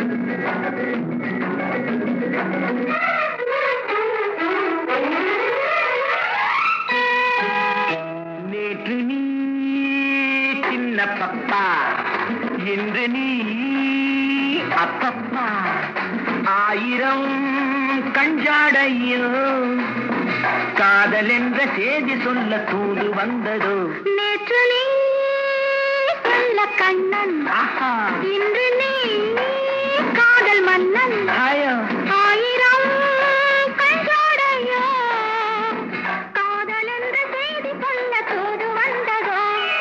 நேற்று நீ சின்ன பப்பா இன்று நீ அப்பப்பா ஆயிரம் கஞ்சாடையோ காதல் என்ற செய்தி சொல்ல தூது வந்ததோ நேற்று நீ சொல்ல கண்ணன் ஆஹா இன்று நீ காதல் மன்னன் ஆயோ ஆயிரம் கண்ஜோடையோ காதல் என்ற செய்தி சொல்ல தூது வந்ததோ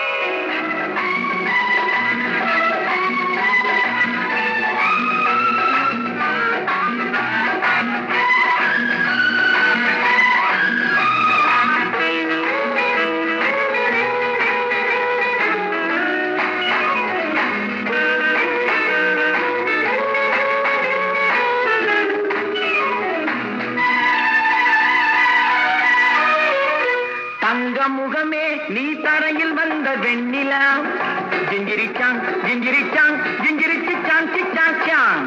தங்க முகமே நீ தரையில் வந்த வெண்ணிலா ஜிஞ்சிரிச்சாங் ஜிஞ்சிரிச்சாங் ஜிஞ்சிரிச்சாங் சிச்சாச்சாங்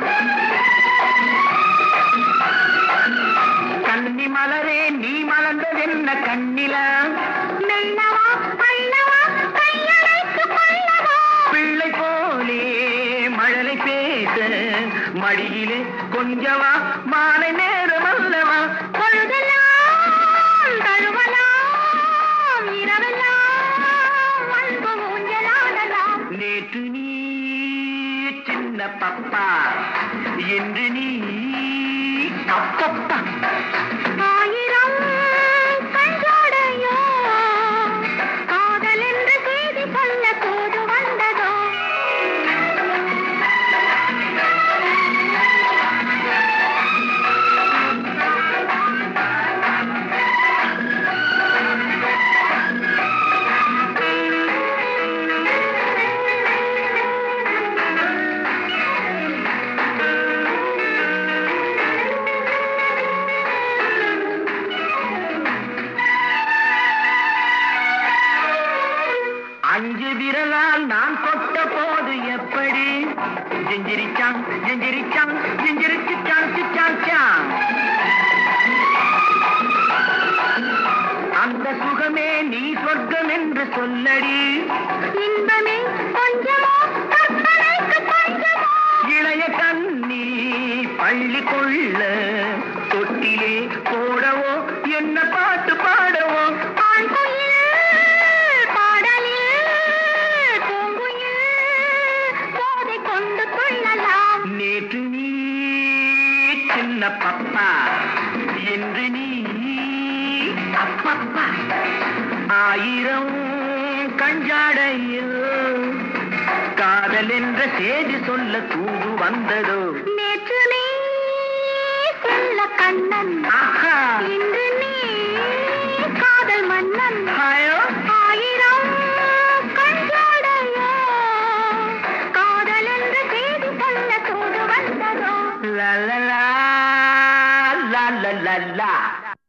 கன்னி மலரே நீ மலர்ந்ததென்ன கண்ணிலா மெல்லவா அள்ளவா கையழைத்து கொள்ளவா பிள்ளை போலே மழலை பேச மடியிலே கொஞ்சவா மாலை நேரம் அல்லவா பொழுதெல்லாம் தழுவலாம் இரவெல்லாம் அன்பு ஊஞ்சலாடலாம் நேற்று நீ சின்ன பப்பா என்று நீ அப்பப்பா ஆயிரம் கண்ஜோடையோ காதல் என்ற செய்தி சொல்ல தூது வந்ததோ அஞ்சு விரலால் நான் கொட்ட போது எப்படி ஜிஞ்சிரிச்சாங் ஜிஞ்சிரிச்சாங் ஜிஞ்சிரிச்சாங் சிச்சாச்சாங் அந்த சுகமே நீ சொர்க்கம் என்று சொல்லடி இன்பமே கொஞ்சமோ கற்பனைக்கு கொஞ்சமோ இளைய கண்ணி பள்ளி கொள்ள தொட்டிலே போடவோ என்ன பாட்டு பாடவோ ஆண் குயில் பாடலில் பூங்குயில் போதை கொண்டு கொள்ளலாம் நேற்று நீ சின்ன பப்பா என்று நீ அப்பப்பா ஆயிரம் கஞ்சாடையில் காதல் என்ற செய்தி சொல்ல தூது வந்ததோ நேற்று நீ செல்ல கண்ணன் ஆஹா இன்று நீ காதல் மன்னன் ஹாயோ ஆயிரம் கண்ஜோடையோ காதல் என்ற செய்தி சொல்ல தூது வந்ததோ லா லா லா லா லா லா